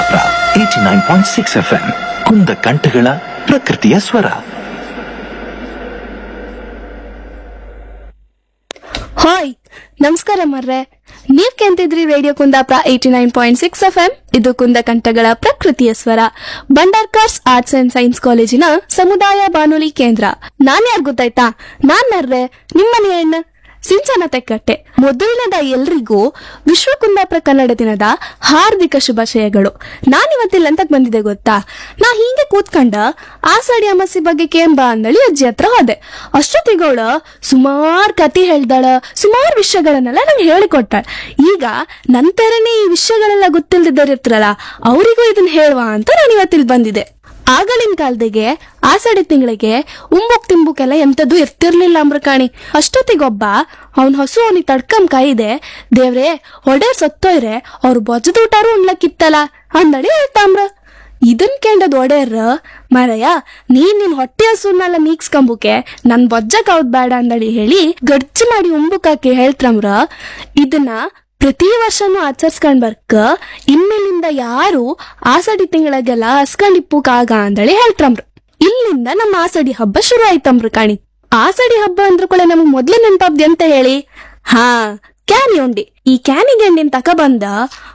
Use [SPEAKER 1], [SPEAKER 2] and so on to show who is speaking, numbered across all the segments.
[SPEAKER 1] Kundapura eighty nine point six F M ಕುಂದ ಕಂಠಗಳ ಪ್ರಕೃತಿಯ ಸ್ವರ
[SPEAKER 2] ಹಾಯ್ ನಮಸ್ಕಾರ ಮರ್ರೆ ನೀವ್ ಕೇಂತಿದ್ರಿ radio Kundapura eighty nine point six F M ಇದು ಕುಂದ ಕಂಠಗಳ ಪ್ರಕೃತಿಯ ಸ್ವರ ಬಂಡಾರ್ಕರ್ಸ್ ಆರ್ಟ್ಸ್ ಅಂಡ್ ಸೈನ್ಸ್ ಕಾಲೇಜಿನ ಸಮುದಾಯ ಬಾನುಲಿ ಕೇಂದ್ರ ನಾನ್ ಯಾರ್ ಗೊತ್ತಾಯ್ತಾ ನಾನ್ ಮರ್ರೆ ನಿಮ್ಮನೆ ಹೆಣ್ಣು ಸಿಂಚನ ತೆಕ್ಕಟ್ಟೆ ಮೊದಲನೇದ ಎಲ್ರಿಗೂ ವಿಶ್ವ ಕುಂದಾಪುರ ಕನ್ನಡ ದಿನದ ಹಾರ್ದಿಕ ಶುಭಾಶಯಗಳು ನಾನಿವತ್ತಿಲ್ಲ ಅಂತಕ್ ಬಂದಿದೆ ಗೊತ್ತಾ ನಾ ಹಿಂಗೆ ಕೂತ್ಕೊಂಡ ಆಷಾಢಿ ಅಮಾಸಿ ಬಗ್ಗೆ ಕೇಂಬ ಅಂದಳಿ ಅಜ್ಜಿ ಹತ್ರ ಹೋದೆ ಅಷ್ಟೊತ್ತಿಗೋಳ ಸುಮಾರ್ ಕತಿ ಹೇಳ್ದಾಳ ಸುಮಾರ್ ವಿಷಯಗಳನ್ನೆಲ್ಲ ನಂಗೆ ಹೇಳಿಕೊಟ್ಟಾಳ ಈಗ ನಂತರನೇ ಈ ವಿಷಯಗಳೆಲ್ಲ ಗೊತ್ತಿಲ್ದಿದ್ದರಿರ್ತಾರಲ್ಲ ಅವರಿಗೂ ಇದನ್ನ ಹೇಳುವ ಅಂತ ನಾನು ಇವತ್ತಿಲ್ ಬಂದಿದೆ ಆಗಳಿನ ಕಾಲದಾಗೆ ಆಷಾಢಿ ತಿಂಗಳಿಗೆ ಉಂಬುಕ್ ತಿಂಬುಕೆಲ್ಲ ಎಂತದ್ದು ಇರ್ತಿರ್ಲಿಲ್ಲ ಅಮ್ರಕಾಣಿ ಅಷ್ಟೊತ್ತಿಗೊಬ್ಬ ಅವ್ನ್ ಹಸು ಅವನಿಗೆ ತಡ್ಕಂ ಕಾಯಿದೆ ದೇವ್ರೆ ಹೊಡೇರ್ ಸತ್ತೋಯ್ರೆ ಅವ್ರು ಬೊಜ್ಜದ ಊಟಾರು ಉಣ್ಲಕ್ಕಿತ್ತಲ್ಲ ಅಂದಡಿ ಹೇಳ್ತಾಮ್ರ ಇದನ್ ಕೇಂಡದ್ ಒಡೆಯರ್ ಮರಯ್ಯ ನೀನ್ ನಿನ್ ಹೊಟ್ಟೆ ಹಸುನೆಲ್ಲ ನೀಗ್ಸ್ಕೊಂಬುಕೆ ನನ್ ಬೊಜ್ಜ ಕೌದ್ ಬೇಡ ಅಂದಳಿ ಹೇಳಿ ಗಡ್ಜಿ ಮಾಡಿ ಉಂಬುಕಾಕಿ ಹೇಳ್ತ್ರಮ್ರ ಇದನ್ನ ಪ್ರತಿ ವರ್ಷನೂ ಆಚರಿಸ್ಕೊಂಡ್ ಬರ್ಕ ಇನ್ಮೇಲಿಂದ ಯಾರು ಆಸಡಿ ತಿಂಗಳಿಗೆಲ್ಲ ಹಸ್ಕೊಂಡಿಪ್ಪುಕಾಗ ಅಂದಳಿ ಹೇಳ್ತ್ರಮ್ರ ಇಲ್ಲಿಂದ ನಮ್ಮ ಆಸಡಿ ಹಬ್ಬ ಶುರು ಆಯ್ತಮ್ರ ಕಾಣಿ ಆಸಡಿ ಹಬ್ಬ ಅಂದ್ರ ಕೂಡ ನಮಗ್ ಮೊದ್ಲು ನೆನ್ಪಾಬ್ದಿ ಅಂತ ಹೇಳಿ ಹಾ ಕ್ಯಾನಿ ಉಂಡಿ ಈ ಕ್ಯಾನಿ ಗೆಂಡಿನ ತಕ ಬಂದ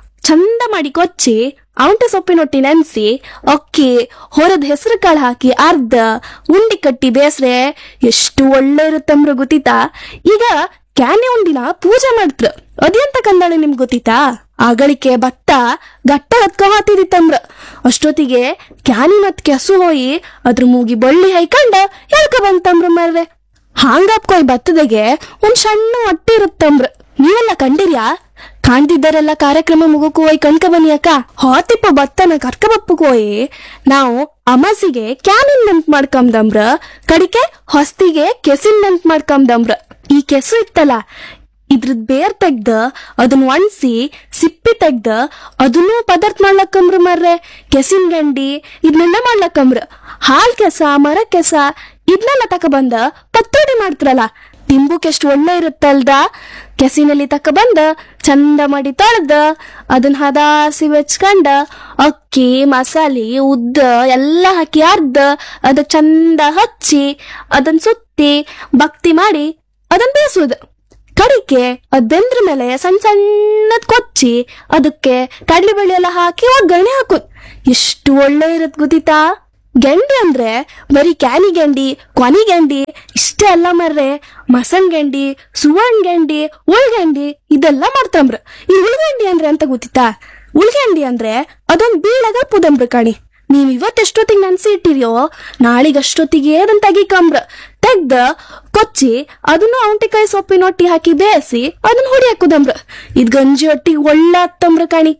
[SPEAKER 2] ಚಂದ ಮಾಡಿ ಕೊಚ್ಚಿ ಔಂಟ ಸೊಪ್ಪಿನೊಟ್ಟಿ ನೆನ್ಸಿ ಅಕ್ಕಿ ಹೊರದ್ ಹೆಸರು ಕಾಳು ಹಾಕಿ ಅರ್ಧ ಉಂಡಿ ಕಟ್ಟಿ ಬೇಸ್ರೆ ಎಷ್ಟು ಒಳ್ಳೆ ಇರುತ್ತಮ್ರ ಗೊತ್ತಿತಾ ಈಗ ಕ್ಯಾನೆ ಉಂಡಿನ ಪೂಜೆ ಮಾಡ್ತ್ರ ಅದೆಂತ ಕಂದಾಳೆ ನಿಮ್ಗೆ ಗೊತ್ತಿತಾ ಆಗಳಿಕೆ ಭತ್ತ ಗಟ್ಟ ಹತ್ಕೊ ಹಾತಿದಿತ್ತಮ್ರ ಅಷ್ಟೊತ್ತಿಗೆ ಕ್ಯಾನಿ ಮತ್ ಕೆಸು ಹೋಯಿ ಅದ್ರ ಮೂಗಿ ಬಳ್ಳಿ ಹೈಕಂಡ ಎಳ್ಕ ಬಂತಮ್ರ ಮರ್ರೆ ಹಾಂಗಪ್ಕೊಯ್ ಭತ್ತದಾಗೆ ಒಂದ್ ಸಣ್ಣ ಹೊಟ್ಟೆ ಇರುತ್ತಂಬ್ರ ನೀವೆಲ್ಲ ಕಂಡಿರ್ಯಾ ಕಾಣ್ತಿದ್ದರೆಲ್ಲ ಕಾರ್ಯಕ್ರಮ ಮುಗಕ್ಕೂ ಹೋಯ್ ಕಣ್ಕ ಬನ್ನಿ ಅಕ್ಕ ಹಾತಿಪ್ಪ ಭತ್ತನ ಕರ್ಕ ಬಪ್ಪಕ್ ಹೋಯಿ ನಾವು ಅಮಾಸಿಗೆ ಕ್ಯಾನಿನ್ ನೆನ್ಪ್ ಮಾಡ್ಕಂದಮ್ರ ಕಡಿಕೆ ಹೊಸ್ತಿಗೆ ಕೆಸಿನ್ ನೆನ್ಪ್ ಮಾಡ್ಕಂದಮ್ರ ಈ ಕೆಸು ಇತ್ತಲ್ಲ ಇದ್ರದ್ ಬೇರ್ ತೆಗ್ದ ಅದನ್ನ ಒಣಸಿ ಸಿಪ್ಪಿ ತೆಗ್ದ ಅದನ್ನು ಪದಾರ್ಥ ಮಾಡ್ಲಕ್ಕಂಬ್ರ ಮರ್ರೆ ಕೆಸಿನ್ ಗಂಡಿ ಇದನ್ನೆಲ್ಲ ಮಾಡ್ಲಕ್ಕಂಬ್ರ ಹಾಲ್ ಕೆಸ ಮರ ಕೆಸ ಇದನ್ನೆಲ್ಲ ತಕ ಬಂದ ಪತ್ತೋಡಿ ಮಾಡ್ತಾರಲ್ಲ ತಿಂಬುಕ್ ಎಷ್ಟು ಒಳ್ಳೆ ಇರುತ್ತಲ್ದ ಕೆಸಿನಲ್ಲಿ ತಕ ಬಂದ ಚಂದ ಮಾಡಿ ತೊಳ್ದ ಅದನ್ನ ಹದಾಸಿ ಬೆಚ್ಕಂಡ ಅಕ್ಕಿ ಮಸಾಲೆ ಉದ್ದ ಎಲ್ಲ ಹಾಕಿ ಅರ್ಧ ಅದ ಚಂದ ಹಚ್ಚಿ ಅದನ್ನ ಸುತ್ತಿ ಭಕ್ತಿ ಮಾಡಿ ಅದನ್ನ ಬೇಯಿಸೋದು ಕಡಿಕೆ ಅದ್ ಬೆಂದ್ರ ಮೇಲೆ ಸಣ್ಣ ಸಣ್ಣದ್ ಕೊಚ್ಚಿ ಅದಕ್ಕೆ ಕಡ್ಲಿ ಬೇಳೆ ಎಲ್ಲ ಹಾಕಿ ಒಗ್ಗರಣೆ ಹಾಕೋದ್ ಎಷ್ಟು ಒಳ್ಳೆ ಇರತ್ ಗೊತ್ತಿತಾ ಗೆಂಡಿ ಅಂದ್ರೆ ಬರೀ ಕ್ಯಾನಿ ಗೆಂಡಿ ಕೊನಿ ಗೆಂಡಿ ಇಷ್ಟೇ ಅಲ್ಲ ಮರ್ರೆ ಮಸಣ್ ಗೆಂಡಿ ಸುವರ್ಣ ಗೆಂಡಿ ಉಳ್ಗೆಂಡಿ ಇದೆಲ್ಲ ಮಾಡ್ತಂಬ್ರ ಈ ಉಳ್ಗೆಂಡಿ ಅಂದ್ರೆ ಅಂತ ಗೊತ್ತಿತಾ ಉಳ್ಗೆಂಡಿ ಅಂದ್ರೆ ಅದೊಂದ್ ಬೀಳಗ ಪುದಂಬ್ರ ಕಾಣಿ ನೀವ್ ಇವತ್ತೆಷ್ಟೊತ್ತಿಗೆ ನೆನ್ಸಿ ಇಟ್ಟಿರಿಯೋ ನಾಳಿಗ್ ಅಷ್ಟೊತ್ತಿಗೆ ಅದನ್ನ ತೆಗಿಕಂಬ್ರ ತೆಗ್ದ ಕೊಚ್ಚಿ ಅದನ್ನು ಔಂಟಿಕಾಯಿ ಸೊಪ್ಪಿನ ಒಟ್ಟಿ ಹಾಕಿ ಬೇಯಿಸಿ ಅದನ್ನ ಹೊಡಿ ಹಾಕುದಂಬ್ರ ಇದ್ ಗಂಜಿ ಒಟ್ಟಿಗೆ ಒಳ್ಳೆ ಹತ್ತಂಬ್ರ ಕಾಣಿ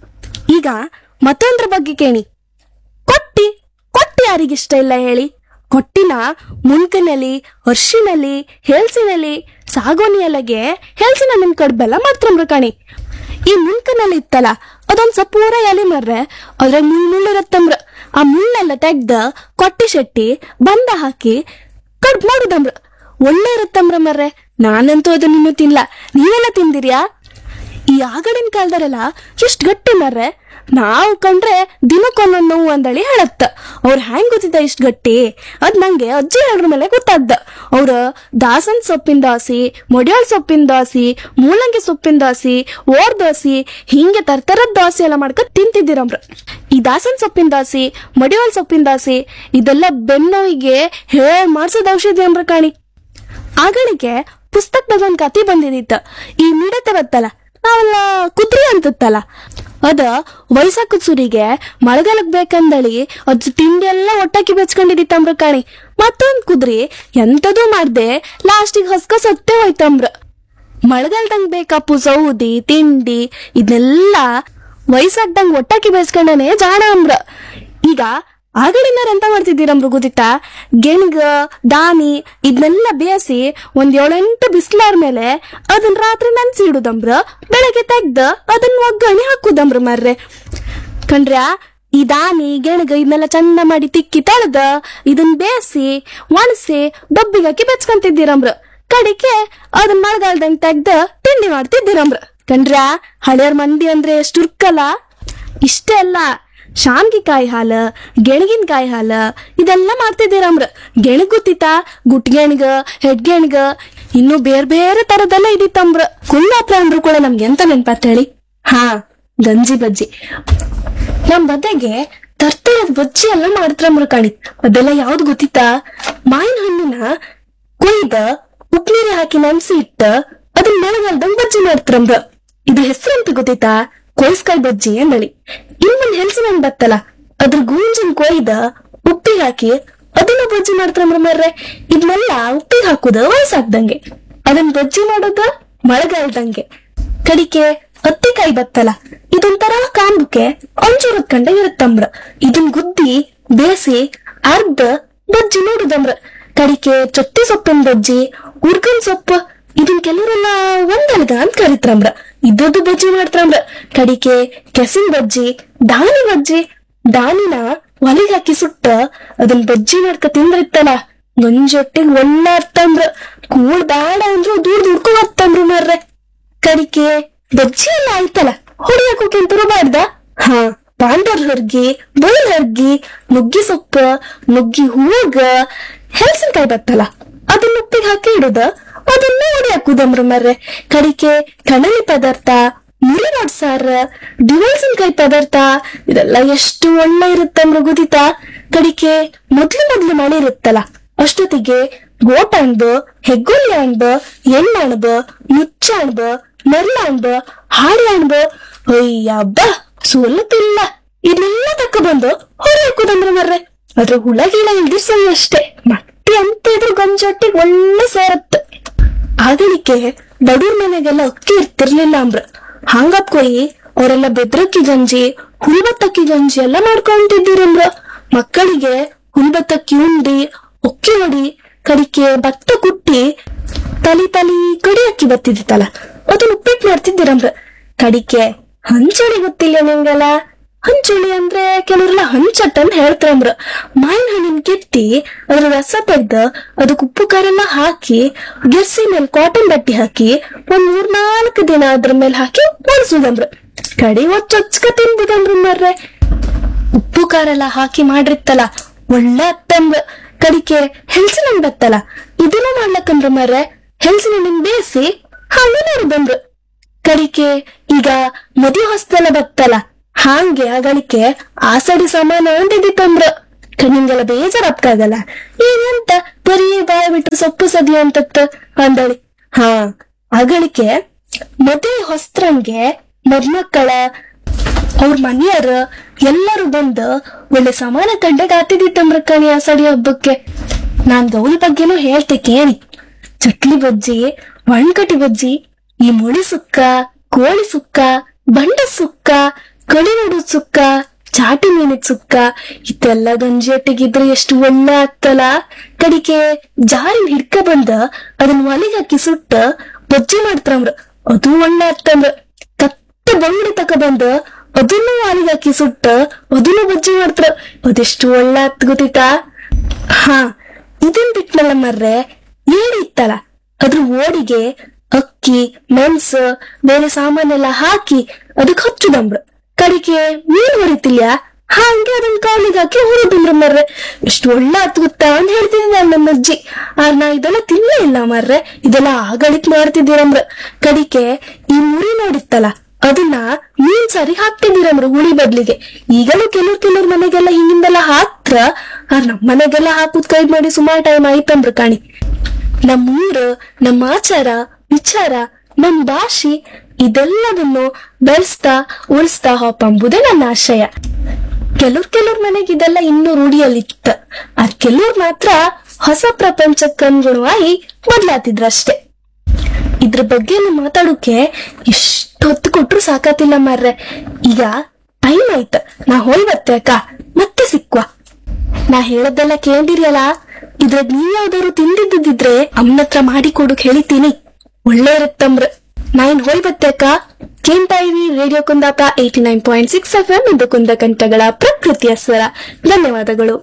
[SPEAKER 2] ಈಗ ಮತ್ತೊಂದ್ರ ಬಗ್ಗೆ ಕೇಳಿ ಕೊಟ್ಟಿ ಕೊಟ್ಟಿ ಯಾರಿಗಿಷ್ಟ ಇಲ್ಲ ಹೇಳಿ ಕೊಟ್ಟಿನ ಮುಣ್ಕನಲ್ಲಿ ಅರ್ಶಿನಲ್ಲಿ ಹೆಲ್ಸಿನಲ್ಲಿ ಸಾಗೋನಿ ಎಲೆಗೆ ಹೆಲ್ಸಿನ ನಿಮ್ ಕಡ್ ಬೆಲ್ಲ ಮಾಡ್ತಾರ ಕಾಣಿ ಈ ಮುಣ್ಕನಲ್ಲಿ ಇತ್ತಲ್ಲ ಅದೊಂದ್ ಸ್ವಲ್ಪ ಊರ ಎಲೆ ಮರ್ರೆ ಅದ್ರಾಗ ಮುಳ್ಳು ಮುಳ್ಳು ಇರತ್ತಂಬ್ರ ಆ ಮುಳ್ಳೆಲ್ಲ ತೆಗ್ದ ಕೊಟ್ಟಿ ಶೆಟ್ಟಿ ಬಂದ ಹಾಕಿ ಕಡ್ಬ್ ಮಾಡುದಂಬ್ರ ಒಳ್ಳೆ ಇರುತ್ತಂಬ್ರ ಮರ್ರೆ ನಾನಂತೂ ಅದನ್ನ ಇನ್ನೂ ತಿನ್ಲ ನೀವೆಲ್ಲ ತಿಂದಿರ್ಯಾ ಈ ಆಗಡಿನ ಕಾಲದರೆಲ್ಲ ಎಷ್ಟ್ ಗಟ್ಟಿ ಮರ್ರೆ ನಾವು ಕಂಡ್ರೆ ದಿನಕ್ಕೊಂದೊಂದ್ ನೋವು ಅಂದಳಿ ಹೇಳತ್ತ ಅವ್ರ ಹ್ಯಾಂಗ್ ಗೊತ್ತಿದ್ದ ಇಷ್ಟ್ ಗಟ್ಟಿ ಅದ್ ನಂಗೆ ಅಜ್ಜಿ ಹೇಳ್ರ ಮೇಲೆ ಗೊತ್ತಾದ್ದ ಅವ್ರ ದಾಸನ್ ಸೊಪ್ಪಿನ ದಾಸಿ ಮೊಡ್ಯಾಳ್ ಸೊಪ್ಪಿನ ದಾಸಿ ಮೂಲಂಗಿ ಸೊಪ್ಪಿನ ದಾಸಿ ಓರ್ ದಾಸಿ ಹಿಂಗೆ ತರ್ತರದ್ ದಾಸಿ ಎಲ್ಲ ಮಾಡ್ಕೊಂಡ್ ತಿಂತಿದ್ದೀರಮ್ರ ಈ ದಾಸನ್ ಸೊಪ್ಪಿನ ದಾಸಿ ಮೊಡ್ಯಾಳ್ ಸೊಪ್ಪಿನ ದಾಸಿ ಇದೆಲ್ಲ ಬೆನ್ನೋವಿಗೆ ಹೇಳ್ ಮಾಡ್ಸೋದ್ ಔಷಧಿ ಅಂಬ್ರ ಕಾಣಿ ಆಗಳಿಗೆ ಪುಸ್ತಕದಾಗ ಒಂದ್ ಕತಿ ಬಂದಿದಿತ್ತ ಈ ಮಿಡತೆ ಬತ್ತಲ್ಲ ನಾವೆಲ್ಲ ಕುದ್ರಿ ಅಂತತ್ತಲ್ಲ ಅದ ವಯಸ್ಸಾಕ ಸುರಿಗೆ ಮಳೆಗಾಲಕ್ ಬೇಕಂದಳಿ ಅದ್ ತಿಂಡಿ ಎಲ್ಲ ಒಟ್ಟಾಕಿ ಬೆಚ್ಕೊಂಡಿದಿತ್ತಂಬ್ರ ಕಾಣಿ ಮತ್ತೊಂದ್ ಕುದ್ರಿ ಎಂತದೂ ಮಾಡ್ದೆ ಲಾಸ್ಟಿಗೆ ಹಸ್ಕ ಸತ್ತೇ ಹೋಯ್ತಂಬ್ರ ಮಳೆಗಾಲದಂಗ್ ಬೇಕಪ್ಪು ಸೌದಿ ತಿಂಡಿ ಇದನ್ನೆಲ್ಲ ವಯಸ್ಸಾಗ್ದಂಗ್ ಒಟ್ಟಾಕಿ ಬೆಚ್ಕೊಂಡನೆ ಜಾಣ ಅಂಬ್ರ ಈಗ ಆಗಳಿನಾರ ಎಂತ ಮಾಡ್ತಿದ್ದೀರಮ್ರು ಗೊತ್ತಿತ್ತಾ ಗೆಣ್ಗ ದಾನಿ ಇದನ್ನೆಲ್ಲ ಬೇಯಿಸಿ ಒಂದ್ ಏಳೆಂಟು ಬಿಸ್ಲಾರ್ ಮೇಲೆ ಅದನ್ನ ರಾತ್ರಿ ನೆನ್ಸಿ ಇಡುದಂಬ್ರ ಬೆಳಗ್ಗೆ ತೆಗ್ದ ಅದನ್ನ ಒಗ್ಗರಣೆ ಹಾಕುದಂಬ್ರ ಮರ್ರೆ ಕಂಡ್ರ್ಯಾ ಈ ದಾನಿ ಗೆಣಗ ಇದನ್ನೆಲ್ಲ ಚಂದ ಮಾಡಿ ತಿಕ್ಕಿ ತಳ್ದ ಇದನ್ ಬೇಯಿಸಿ ಒಣಸಿ ಡಬ್ಬಿಗೆ ಹಾಕಿ ಬೆಚ್ಕೊಂತಿದ್ದೀರಮ್ರ ಕಡಿಕೆ ಅದನ್ನ ಮಳೆಗಾಲದಂಗ್ ತೆಗ್ದ ತಿಂಡಿ ಮಾಡ್ತಿದ್ದೀರಮ್ರ ಕಂಡ್ರ್ಯಾ ಹಳೆಯರ್ ಮಂದಿ ಅಂದ್ರೆ ಎಷ್ಟು ಉರ್ಕಲ್ಲ ಇಷ್ಟೇ ಅಲ್ಲ ಶಾನ್ಗಿಕಾಯಿ ಹಾಲ ಗೆಣಗಿನಕಾಯಿ ಹಾಲ ಇದೆಲ್ಲ ಮಾಡ್ತಿದ್ದೀರಮ್ರ ಗೆಣಗ್ ಗೊತ್ತಿತ್ತಾ ಗುಟ್ಗೆಣ್ಗ ಹೆಡ್ಗೆಣ್ಗ ಇನ್ನು ಬೇರೆ ಬೇರೆ ತರದೆಲ್ಲ ಇದಿತ್ತಂಬ್ರ ಕುಂದಾಪುರ ಅಂದ್ರು ಕೂಡ ನಮ್ಗೆ ಎಂತ ನೆನ್ಪಾತ್ ಹೇಳಿ ಹಾ ಗಂಜಿ ಬಜ್ಜಿ ನಮ್ ಬದೆಗೆ ತರ್ತರದ ಬಜ್ಜಿ ಎಲ್ಲ ಮಾಡ್ತಾರಮ್ರ ಕಾಣಿ ಅದೆಲ್ಲ ಯಾವ್ದು ಗೊತ್ತಿತ್ತಾ ಮಾವಿನ ಹಣ್ಣಿನ ಕೊಯ್ದ ಉಪ್ನೀರಿ ಹಾಕಿ ನೆನ್ಸಿ ಇಟ್ಟ ಅದನ್ನ ಮಳೆಗಾಲದಂಗ್ ಬಜ್ಜಿ ಮಾಡ್ತಾರಂಬ್ರ ಇದು ಹೆಸರು ಅಂತ ಗೊತ್ತಿತ್ತಾ ಕೊಯ್ಸ್ಕಾಯಿ ಬಜ್ಜಿ ಅಂದಳಿ ಇನ್ನೊಂದ್ ಹೆಲ್ಸಿನ ಹಣ್ಣ್ ಬತ್ತಲ್ಲ ಅದ್ರ ಗೂಂಜನ್ ಕೊಯ್ದ ಉಪ್ಪಿಗೆ ಹಾಕಿ ಅದನ್ನ ಬಜ್ಜಿ ಮಾಡ್ತಾರಂಬ್ರ ಮರ್ರೆ ಇದನ್ನೆಲ್ಲ ಉಪ್ಪಿಗೆ ಹಾಕುದ ವಯಸ್ಸಾಗ್ದಂಗೆ ಅದನ್ನ ಬಜ್ಜಿ ಮಾಡೋದ ಮಳೆಗಾಲದಂಗೆ ಕಡಿಕೆ ಹತ್ತಿಕಾಯಿ ಬತ್ತಲ್ಲ ಇದೊಂಥರ ಕಾಂಬಕ್ಕೆ ಒಂಚೂರು ಕಂಡ ಇರುತ್ತಂಬ್ರ ಇದನ್ ಗುದ್ದಿ ಬೇಸಿ ಅರ್ಧ ಬಜ್ಜಿ ನೋಡುದಂಬ್ರ ಕಡಿಕೆ ಚೊತ್ತಿ ಸೊಪ್ಪಿನ ಬಜ್ಜಿ ಉರ್ಗನ್ ಸೊಪ್ಪು ಇದನ್ ಕೆಲವರೆಲ್ಲ ಒಂದಲ್ಗ ಅಂತ ಕರಿತ್ರಂಬ್ರ ಇದ್ದದ್ದು ಬಜ್ಜಿ ಮಾಡ್ತಾರಂಬ್ರ ಕಡಿಕೆ ಕೆಸಿನ್ ಬಜ್ಜಿ ದಾನಿ ಬಜ್ಜಿ ದಾನಿನ ಒಲೆಗೆ ಹಾಕಿ ಸುಟ್ಟ ಅದನ್ ಬಜ್ಜಿ ಮಾಡ್ಕ ತಿಂದ್ರಿತ್ತಲ್ಲ ಗಂಜೊಟ್ಟಿಗೆ ಒಳ್ಳೆ ಹತ್ತಂಬ್ರ ಕೂಳ್ ಬೇಡ ಅಂದ್ರು ದೂರ ದುಡ್ಕೊ ಹತ್ತಂಬ್ರು ಮಾರ್ರೆ ಕಡಿಕೆ ಬಜ್ಜಿ ಎಲ್ಲ ಆಯ್ತಲ್ಲ ಹೊಡಿಯಕ್ಕೆ ಕೆಂತರು ಮಾಡ್ದ ಹಾ ಪಾಂಡರ್ ಹರ್ಗಿ ಬೈಲ್ ಹರ್ಗಿ ನುಗ್ಗಿ ಸೊಪ್ಪು ನುಗ್ಗಿ ಹೂಗ ಹೆಲ್ಸಿನ್ಕಾಯಿ ಬತ್ತಲ್ಲ ಅದನ್ನ ಉಪ್ಪಿಗೆ ಹಾಕಿ ಇಡುದ ಅದನ್ನ ಹೊಡಿ ಹಾಕುದಮ್ರ ಮರ್ರೆ ಕಡಿಕೆ ಕಣಲಿ ಪದಾರ್ಥ ಮುರಿ ಸಾರ ದಿವಲ್ಸಿನ್ಕಾಯಿ ಪದಾರ್ಥ ಇದೆಲ್ಲ ಎಷ್ಟು ಒಳ್ಳೆ ಇರುತ್ತಂದ್ರ ಗೊತ್ತಿತ್ತಾ ಕಡಿಕೆ ಮೊದ್ಲು ಮೊದ್ಲು ಮಳೆ ಇರುತ್ತಲ್ಲ ಅಷ್ಟೊತ್ತಿಗೆ ಗೋಟ ಅಣ್ಬ ಹೆಗ್ಗುಲಿ ಅಣ್ಬ ಎಣ್ಣ ಅಣ್ಬ ಮುಚ್ಚ ಅಣ್ಬ ನೆರ್ಲ ಅಣ್ಬ ಹಾಡಿ ಅಣ್ಬ ಅಯ್ಯಬ್ಬ ಸೋಲತಿಲ್ಲ ಇದನ್ನೆಲ್ಲ ತಕ್ಕ ಬಂದು ಹೊರ ಹಾಕುದಂದ್ರ ಮರ್ರೆ ಅದ್ರ ಹುಳ ಗಿಳ ಇಲ್ದಿರ್ಸಲ್ಲ ಅಷ್ಟೇ ಮತ್ತೆ ಅಂತ ಇದ್ರ ಗಂಜೊಟ್ಟಿಗೆ ಒಳ್ಳೆ ಸೇರತ್ತೆ ಆಗಲಿಕ್ಕೆ ಬಡೂರ್ ಮನೆಗೆಲ್ಲ ಅಕ್ಕಿ ಇರ್ತಿರ್ಲಿಲ್ಲ ಅಂಬ್ರ ಹಂಗಪ್ಕೊಯಿ ಅವರೆಲ್ಲ ಬೆದ್ರಕ್ಕಿ ಗಂಜಿ ಹುಲ್ಬತ್ತಕ್ಕಿ ಗಂಜಿ ಎಲ್ಲ ಮಾಡ್ಕೊಂತಿದ್ದೀರಂಬ್ರ ಮಕ್ಕಳಿಗೆ ಹುಲ್ಬತ್ತಕ್ಕಿ ಉಂಡಿ ಒಕ್ಕಿ ಹೊಡಿ ಕಡಿಕೆ ಭತ್ತ ಕುಟ್ಟಿ ತಲಿ ತಲಿ ಕಡಿ ಅಕ್ಕಿ ಬತ್ತಿದಿತ್ತಲ್ಲ ಅದನ್ನ ಉಪ್ಪಿಟ್ಟು ಮಾಡ್ತಿದ್ದೀರಂಬ್ರ ಕಡಿಕೆ ಹಂಚುಳಿ ಗೊತ್ತಿಲ್ಲ ನಿಂಗಲ್ಲ ಹಂಚುಳಿ ಅಂದ್ರೆ ಕೆಲವರೆಲ್ಲ ಹಂಚಟ್ ಅಂತ ಹೇಳ್ತಾರಂಬ್ರ ಮಾವಿನ ಹಣ್ಣಿನ ಕೆತ್ತಿ ಅದ್ರ ರಸ ತೆಗ್ದು ಅದಕ್ಕೆ ಉಪ್ಪು ಖಾರ ಎಲ್ಲ ಹಾಕಿ ಗೆರ್ಸಿ ಮೇಲೆ ಕಾಟನ್ ಬಟ್ಟೆ ಹಾಕಿ ಒಂದ್ ಮೂರ್ ನಾಲ್ಕು ದಿನ ಅದ್ರ ಮೇಲೆ ಹಾಕಿ ಒಣಸುದಂಬ್ರ ಕಡಿ ಒಚ್ಚೊಚ್ಕ ತಿನ್ಬೇಕಂದ್ರ ಮರ್ರೆ ಉಪ್ಪು ಖಾರ ಎಲ್ಲ ಹಾಕಿ ಮಾಡಿರ್ತಲ್ಲ ಒಳ್ಳೆ ಹತ್ತಂಬ್ರ ಕಡಿಕೆ ಹೆಲ್ಸಿನ ಹಣ್ಣ್ ಬತ್ತಲ್ಲ ಇದನ್ನ ಮಾಡ್ಲಕ್ಕಂದ್ರ ಮರ್ರೆ ಹೆಲ್ಸಿನ ಹಣ್ಣಿನ ಬೇಯಿಸಿ ಹಣ್ಣು ನೋಡುದಂಬ್ರ ಕಡಿಕೆ ಈಗ ಮದುವೆ ಹೊಸ್ತೆಲ್ಲ ಬತ್ತಲ್ಲ ಹಾಂಗೆ ಅಗಳಿಕೆ ಆಸಡಿ ಸಮಾನ ಅಂತಿದ್ದಿತ್ತಂದ್ರ ನಿಂಗೆಲ್ಲ ಬೇಜಾರಾಗ್ತಾಗಲ್ಲ ಏನಂತ ಬರೀ ಬಾಯ ಬಿಟ್ಟು ಸೊಪ್ಪು ಸದಿ ಅಂತತ್ತ ಅಂದಳಿ ಹಾ ಅಗಳಿಕೆ ಮದುವೆ ಹೊಸ್ತ್ರಂಗೆ ಮದ್ಮಕ್ಕಳ ಅವ್ರ ಮನೆಯರ ಎಲ್ಲರೂ ಬಂದು ಒಳ್ಳೆ ಸಮಾನ ಕಂಡಾಗ ಆತಿದ್ದಿತ್ತಂಬ್ರ ಕಣಿ ಆಸಡಿ ಹಬ್ಬಕ್ಕೆ ನಾನ್ ಗೌರಿ ಬಗ್ಗೆನೂ ಹೇಳ್ತೆ ಕೇಳಿ ಚಟ್ಲಿ ಬಜ್ಜಿ ಒಣ್ಕಟಿ ಬಜ್ಜಿ ಈ ಮುಳಿ ಸುಕ್ಕ ಕೋಳಿ ಸುಕ್ಕ ಬಂಡ ಸುಕ್ಕ ಕಡಿನಡು ಸುಕ್ಕ ಚಾಟಿ ಮೀನಿನ ಸುಕ್ಕ ಇದೆಲ್ಲ ಗಂಜಿ ಒಟ್ಟಿಗಿದ್ರೆ ಎಷ್ಟು ಒಳ್ಳೆ ಆಗ್ತಲ್ಲ ಕಡಿಕೆ ಜಾರಿನ ಹಿಡ್ಕ ಬಂದ ಅದನ್ನ ಒಲೆಗೆ ಹಾಕಿ ಸುಟ್ಟ ಬಜ್ಜಿ ಮಾಡ್ತಾರಂಬ್ರ ಅದು ಒಳ್ಳೆ ಆಗ್ತಂದ್ರ ಕತ್ತ ಬಂಗಡಿ ತಕ ಬಂದ ಅದನ್ನು ಒಲೆಗೆ ಹಾಕಿ ಸುಟ್ಟ ಅದನ್ನು ಬಜ್ಜಿ ಮಾಡ್ತಾರ ಅದೆಷ್ಟು ಒಳ್ಳೆ ಆತ್ ಗೊತ್ತಿತ್ತಾ ಹಾ ಇದನ್ ಬಿಟ್ನಲ್ಲ ಮರ್ರೆ ಏಡಿ ಇತ್ತಲ್ಲ ಅದ್ರ ಓಡಿಗೆ ಅಕ್ಕಿ ಮೆಣಸು ಬೇರೆ ಸಾಮಾನೆಲ್ಲ ಹಾಕಿ ಅದಕ್ಕೆ ಹಚ್ಚುದಂಬ್ರ ಕಡಿಕೆ ಮೀನ್ ಹೊಡಿತಿಲ್ಯ ಹಂಗೆ ಅದನ್ನ ಕಾಲಿಗೆ ಹಾಕಿ ಹುರಿದಂಬ್ರ ಮರ್ರೆ ಎಷ್ಟು ಒಳ್ಳೆ ಆತ್ ಗೊತ್ತಾ ಅಂತ ಹೇಳ್ತಿದ್ದೆ ನನ್ನ ಅಜ್ಜಿ ಆ ನಾ ಇದೆಲ್ಲ ತಿನ್ನಲೇ ಇಲ್ಲ ಮರ್ರೆ ಇದೆಲ್ಲ ಆಗಳಿಕ್ ಮಾಡ್ತಿದ್ದೀರಂಬ್ರ ಕಡಿಕೆ ಈ ಮುರಿ ನೋಡಿತ್ತಲ್ಲ ಅದನ್ನ ಮೀನ್ ಸಾರಿ ಹಾಕ್ತಿದ್ದೀರಂಬ್ರ ಹುಳಿ ಬದ್ಲಿಗೆ ಈಗಲೂ ಕೆಲವ್ರು ಕೆಲವ್ರ ಮನೆಗೆಲ್ಲ ಹಿಂಗಿಂದೆಲ್ಲ ಹಾಕ್ರ ಆ ನಮ್ ಮನೆಗೆಲ್ಲ ಹಾಕುದ್ ಕೈ ಮಾಡಿ ಸುಮಾರು ಟೈಮ್ ಆಯ್ತಂಬ್ರ ಕಾಣಿ ನಮ್ಮೂರು ನಮ್ಮ ಆಚಾರ ವಿಚಾರ ನಮ್ ಭಾಷೆ ಇದೆಲ್ಲದನ್ನು ಬೆಳೆಸ್ತಾ ಉಳಿಸ್ತಾ ಹೋಪಂಬುದೇ ನನ್ನ ಆಶಯ ಕೆಲವ್ರ್ ಕೆಲವ್ರ ಮನೆಗೆ ಇದೆಲ್ಲ ಇನ್ನೂ ರೂಢಿಯಲ್ಲಿತ್ತ ಅದ್ ಕೆಲವ್ರು ಮಾತ್ರ ಹೊಸ ಪ್ರಪಂಚಕ್ಕನುಗುಣವಾಗಿ ಬದ್ಲಾತಿದ್ರಷ್ಟೇ ಇದ್ರ ಬಗ್ಗೆ ಎಲ್ಲ ಮಾತಾಡೋಕೆ ಎಷ್ಟು ಹೊತ್ತು ಕೊಟ್ರು ಸಾಕಾತಿಲ್ಲ ಮಾರ್ರೆ ಈಗ ಟೈಮ್ ಆಯ್ತ ನಾ ಹೋಯ್ ಬತ್ತೆ ಅಕ್ಕ ಮತ್ತೆ ಸಿಕ್ವಾ ನಾ ಹೇಳದ್ದೆಲ್ಲ ಕೇಳಿರಿಯಲ್ಲ ಇದ್ರಾಗ ನೀವ್ ಯಾವ್ದಾದ್ರು ತಿಂದಿದ್ದಿದ್ರೆ ಅಮ್ಮನ ಹತ್ರ ಮಾಡಿ ಕೊಡಕ್ ಹೇಳಿತೀನಿ ಒಳ್ಳೆ ಇರುತ್ತಂಬ್ರ ನಾ ಇನ್ ಹೋಯ್ ಬತ್ತೆ ಅಕ್ಕ ಕೇಳ್ತಾ ಇರಿ radio Kundapura eighty nine point six F M ಇದು ಕುಂದ ಕಂಠಗಳ ಪ್ರಕೃತಿಯ ಸ್ವರ ಧನ್ಯವಾದಗಳು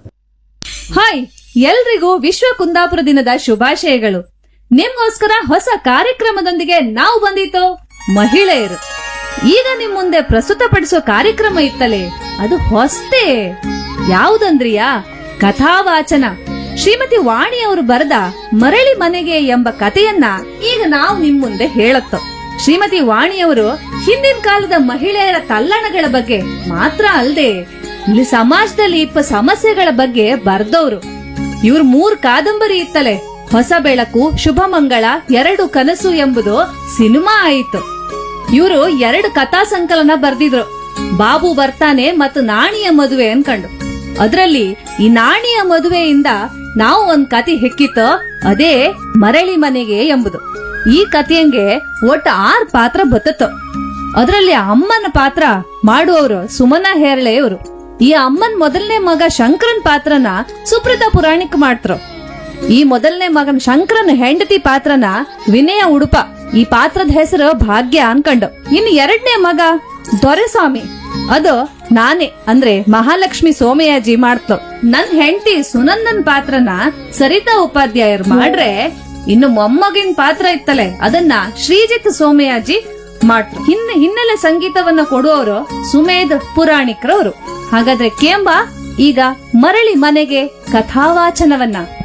[SPEAKER 3] ಹಾಯ್ ಎಲ್ರಿಗೂ ವಿಶ್ವ ಕುಂದಾಪುರ ದಿನದ ಶುಭಾಶಯಗಳು ನಿಮ್ಗೋಸ್ಕರ ಹೊಸ ಕಾರ್ಯಕ್ರಮದೊಂದಿಗೆ ನಾವು ಬಂದಿತ್ತು ಮಹಿಳೆಯರು ಈಗ ನಿಮ್ ಮುಂದೆ ಪ್ರಸ್ತುತಪಡಿಸೋ ಕಾರ್ಯಕ್ರಮ ಇತ್ತಲೆ ಅದು ಹೊಸ್ತೇ ಯಾವುದಂದ್ರಿಯಾ ಕಥಾವಾಚನ ಶ್ರೀಮತಿ ವಾಣಿ ಅವರು ಬರೆದ ಮರಳಿ ಮನೆಗೆ ಎಂಬ ಕಥೆಯನ್ನ ಈಗ ನಾವು ನಿಮ್ ಮುಂದೆ ಹೇಳತ್ತೋ ಶ್ರೀಮತಿ ವಾಣಿಯವರು ಹಿಂದಿನ ಕಾಲದ ಮಹಿಳೆಯರ ತಲ್ಲಣಗಳ ಬಗ್ಗೆ ಮಾತ್ರ ಅಲ್ಲದೆ ಇಲ್ಲಿ ಸಮಾಜದಲ್ಲಿ ಇಪ್ಪ ಸಮಸ್ಯೆಗಳ ಬಗ್ಗೆ ಬರ್ದವ್ರು ಇವ್ರ ಮೂರ್ ಕಾದಂಬರಿ ಇತ್ತಲೆ ಹೊಸ ಬೆಳಕು ಶುಭ ಮಂಗಳ ಎರಡು ಕನಸು ಎಂಬುದು ಸಿನಿಮಾ ಆಯಿತು ಇವರು ಎರಡು ಕಥಾ ಸಂಕಲನ ಬರ್ದಿದ್ರು ಬಾಬು ಬರ್ತಾನೆ ಮತ್ತು ನಾಣಿಯ ಮದುವೆ ಅನ್ಕಂಡು ಅದ್ರಲ್ಲಿ ಈ ನಾಣಿಯ ಮದುವೆಯಿಂದ ನಾವು ಒಂದ್ ಕತೆ ಹೆಕ್ಕಿತ್ತು ಅದೇ ಮರಳಿ ಮನೆಗೆ ಎಂಬುದು ಈ ಕಥೆಯಂಗೆ ಒಟ್ಟು ಆರ್ ಪಾತ್ರ ಬತ್ತತ್ತು ಅದ್ರಲ್ಲಿ ಅಮ್ಮನ ಪಾತ್ರ ಮಾಡುವವರು ಸುಮನ ಹೇರಳೆಯವರು ಈ ಅಮ್ಮನ್ ಮೊದಲನೇ ಮಗ ಶಂಕರನ್ ಪಾತ್ರನ ಸುಪ್ರತಾ ಪುರಾಣಿಕ್ ಮಾಡ್ತರು ಈ ಮೊದಲನೇ ಮಗನ್ ಶಂಕರನ್ ಹೆಂಡತಿ ಪಾತ್ರನ ವಿನಯ ಉಡುಪ ಈ ಪಾತ್ರದ ಹೆಸರು ಭಾಗ್ಯ ಅನ್ಕಂಡು ಇನ್ನು ಎರಡನೇ ಮಗ ದೊರೆಸ್ವಾಮಿ ಅದು ನಾನೇ ಅಂದ್ರೆ ಮಹಾಲಕ್ಷ್ಮಿ ಸೋಮಯಾಜಿ ಮಾಡ್ತು ನನ್ ಹೆಂಡತಿ ಸುನಂದನ್ ಪಾತ್ರನ ಸರಿತಾ ಉಪಾಧ್ಯಾಯರು ಮಾಡ್ರೆ ಇನ್ನು ಮೊಮ್ಮಗಿನ ಪಾತ್ರ ಇತ್ತಲೆ ಅದನ್ನ ಶ್ರೀಜಿತ್ ಸೋಮಯಾಜಿ ಮಾಡ್ರು ಹಿನ್ನೆ ಹಿನ್ನೆಲೆ ಸಂಗೀತವನ್ನ ಕೊಡುವವರು ಸುಮೇಧ್ ಪುರಾಣಿಕರವರು ಹಾಗಾದ್ರೆ ಕೇಂಬ ಈಗ ಮರಳಿ ಮನೆಗೆ ಕಥಾವಾಚನವನ್ನ